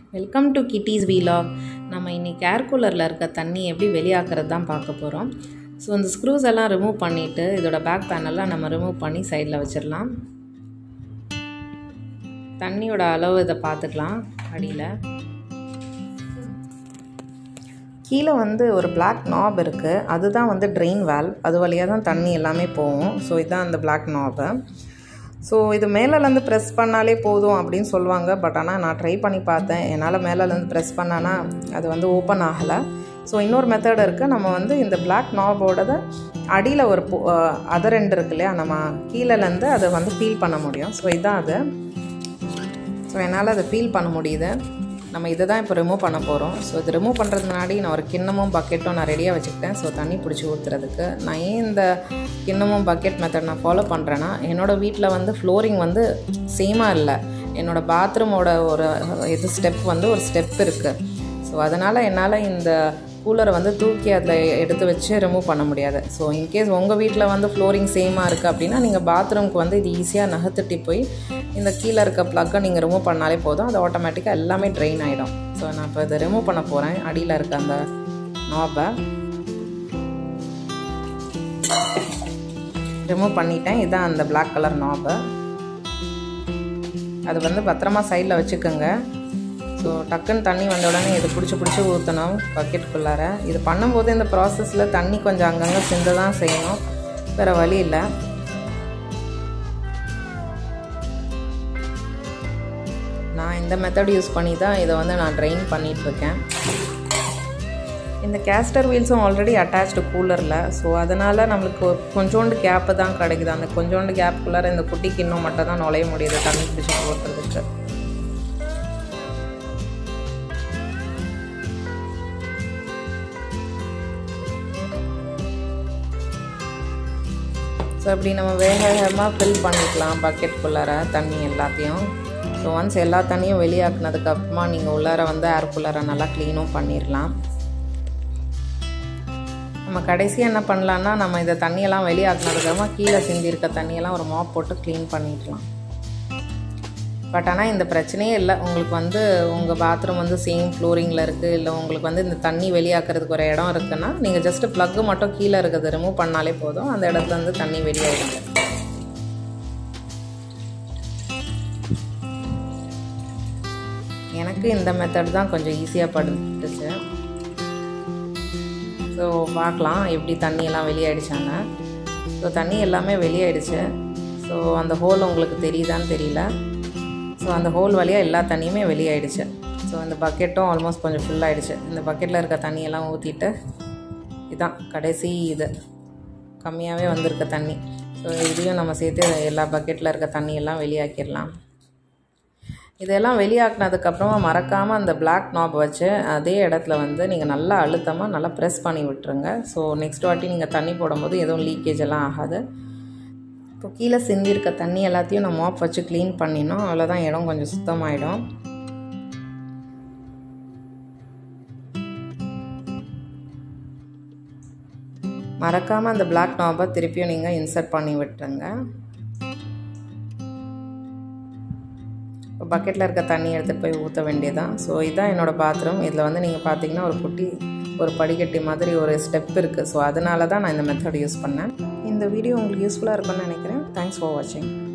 welcome to kitties vlog நம்ம இன்னைக்கு ஏர் கூலரில் இருக்க தண்ணி எப்படி வெளியாக்குறது தான் பார்க்க போகிறோம் ஸோ இந்த ஸ்க்ரூஸ் எல்லாம் ரிமூவ் பண்ணிவிட்டு இதோட பேக் பேனல்லாம் நம்ம ரிமூவ் பண்ணி சைடில் வச்சிடலாம் தண்ணியோட அளவு இதை பார்த்துக்கலாம் அடியில் கீழே வந்து ஒரு பிளாக் நாப் இருக்குது அதுதான் வந்து ட்ரெயின் வேல்வ் அது வழியாக தான் தண்ணி எல்லாமே போகும் ஸோ இதுதான் அந்த பிளாக் நாபு ஸோ இது மேலேருந்து ப்ரெஸ் பண்ணாலே போதும் அப்படின்னு சொல்லுவாங்க பட் ஆனால் நான் ட்ரை பண்ணி பார்த்தேன் என்னால் மேலேருந்து ப்ரெஸ் பண்ணானா அது வந்து ஓப்பன் ஆகலை ஸோ இன்னொரு மெத்தட் இருக்குது நம்ம வந்து இந்த பிளாக் நாபோடத அடியில் ஒரு அதர் ரெண்டு இருக்கு இல்லையா நம்ம கீழேருந்து அதை வந்து ஃபீல் பண்ண முடியும் ஸோ இதுதான் அது ஸோ என்னால் அதை ஃபீல் பண்ண முடியுது நம்ம இதை தான் இப்போ ரிமூவ் பண்ண போகிறோம் ஸோ இது ரிமூவ் பண்ணுறது முன்னாடி நான் ஒரு கிண்ணமும் பக்கெட்டும் நான் ரெடியாக வச்சுக்கிட்டேன் ஸோ தண்ணி பிடிச்சி ஊற்றுறதுக்கு நான் ஏன் இந்த கிண்ணமும் பக்கெட் மெத்தட் நான் ஃபாலோ பண்ணுறேன்னா என்னோடய வீட்டில் வந்து ஃப்ளோரிங் வந்து சேமாக இல்லை என்னோடய பாத்ரூமோட ஒரு இது ஸ்டெப் வந்து ஒரு ஸ்டெப் இருக்குது ஸோ அதனால் என்னால் இந்த கூலரை வந்து தூக்கி அதில் எடுத்து வச்சு ரிமூவ் பண்ண முடியாது ஸோ இன்கேஸ் உங்கள் வீட்டில் வந்து ஃப்ளோரிங் சேமாக இருக்குது அப்படின்னா நீங்கள் பாத்ரூம்க்கு வந்து இது ஈஸியாக நகர்த்துட்டி போய் இந்த கீழே இருக்க ப்ளக்கை நீங்கள் ரிமூவ் பண்ணாலே போதும் அது ஆட்டோமேட்டிக்காக எல்லாமே ட்ரெயின் ஆகிடும் ஸோ நான் இப்போ இதை ரிமூவ் பண்ண போகிறேன் அடியில் இருக்க அந்த நாபை ரிமூவ் பண்ணிட்டேன் இதுதான் அந்த பிளாக் கலர் நாபை அது வந்து பத்திரமா சைடில் வச்சுக்கோங்க ஸோ டக்குன்னு தண்ணி வந்த உடனே இது பிடிச்சி பிடிச்சி ஊற்றணும் பக்கெட்டுக்குள்ளார இது பண்ணும்போது இந்த ப்ராசஸில் தண்ணி கொஞ்சம் அங்கங்கே சிந்த தான் செய்யணும் வேறு வழி இல்லை நான் இந்த மெத்தட் யூஸ் பண்ணி தான் இதை வந்து நான் ட்ரெயின் பண்ணிகிட்ருக்கேன் இந்த கேஸ்டர் வீல்ஸும் ஆல்ரெடி அட்டாச்டு கூலரில் ஸோ அதனால் நம்மளுக்கு கொஞ்சோண்டு கேப்பு தான் கிடைக்குது அந்த கொஞ்சோண்டு கேப்புக்குள்ளார இந்த குட்டி கிண்ணம் மட்டும் தான் நுழைய முடியுது தண்ணி பிடிச்சி போட்டுறதுக்கு ஸோ அப்படி நம்ம வேக வேகமாக ஃபில் பண்ணிக்கலாம் பக்கெட்டுக்குள்ளார தண்ணி எல்லாத்தையும் ஸோ ஒன்ஸ் எல்லா தண்ணியும் வெளியாக்குனதுக்கப்புறமா நீங்கள் உள்ளார வந்து ஏர்க்குள்ளார நல்லா க்ளீனும் பண்ணிடலாம் நம்ம கடைசியாக என்ன பண்ணலான்னா நம்ம இந்த தண்ணியெல்லாம் வெளியாக்குனதுக்கப்புறமா கீழே சிந்திருக்க தண்ணியெல்லாம் ஒரு மாப் போட்டு க்ளீன் பண்ணிடலாம் பட் ஆனால் இந்த பிரச்சனையே இல்லை உங்களுக்கு வந்து உங்கள் பாத்ரூம் வந்து சேம் ஃப்ளோரிங்கில் இருக்குது இல்லை உங்களுக்கு வந்து இந்த தண்ணி வெளியாக்குறதுக்கு ஒரு இடம் இருக்குன்னா நீங்கள் ஜஸ்ட்டு ப்ளக்கு மட்டும் கீழே இருக்கிறத ரிமூவ் பண்ணாலே போதும் அந்த இடத்துல வந்து தண்ணி வெளியாகிடுங்க எனக்கு இந்த மெத்தட் தான் கொஞ்சம் ஈஸியாக படுத்துச்சு ஸோ பார்க்கலாம் எப்படி தண்ணியெல்லாம் வெளியாயிடுச்சாங்க ஸோ தண்ணி எல்லாமே வெளியாயிடுச்சு ஸோ அந்த ஹோல் உங்களுக்கு தெரியுதான்னு தெரியல ஸோ அந்த ஹோல் வழியாக எல்லா தண்ணியுமே வெளியாயிடுச்சு ஸோ இந்த பக்கெட்டும் ஆல்மோஸ்ட் கொஞ்சம் ஃபுல் ஆகிடுச்சு இந்த பக்கெட்டில் இருக்க தண்ணியெல்லாம் ஊற்றிட்டு இதுதான் கடைசி இது கம்மியாகவே வந்திருக்க தண்ணி ஸோ இதையும் நம்ம சேர்த்து எல்லா பக்கெட்டில் இருக்க தண்ணியெல்லாம் வெளியாக்கிடலாம் இதெல்லாம் வெளியாக்குனதுக்கப்புறமா மறக்காமல் அந்த பிளாக் நாப் வச்சு அதே இடத்துல வந்து நீங்கள் நல்லா அழுத்தமாக நல்லா ப்ரெஸ் பண்ணி விட்டுருங்க ஸோ நெக்ஸ்ட் வாட்டி நீங்கள் தண்ணி போடும்போது எதுவும் லீக்கேஜ் எல்லாம் ஆகாது இப்போ கீழே சிந்திருக்க தண்ணி எல்லாத்தையும் நம்ம மாப் வச்சு க்ளீன் பண்ணினோம் அவ்வளோதான் இடம் கொஞ்சம் சுத்தமாயிடும் மறக்காமல் அந்த பிளாக் நாபை திருப்பியும் நீங்கள் இன்சர்ட் பண்ணி விட்டுருங்க இப்போ பக்கெட்டில் இருக்க தண்ணி எடுத்துகிட்டு போய் ஊற்ற வேண்டியதான் ஸோ இதுதான் என்னோடய பாத்ரூம் இதில் வந்து நீங்கள் பார்த்தீங்கன்னா ஒரு குட்டி ஒரு படிக்கட்டி மாதிரி ஒரு ஸ்டெப் இருக்குது ஸோ அதனால தான் நான் இந்த மெத்தட் யூஸ் பண்ணேன் இந்த வீடியோ உங்களுக்கு யூஸ்ஃபுல்லாக இருக்கும்னு நினைக்கிறேன் தேங்க்ஸ் ஃபார் வாட்சிங்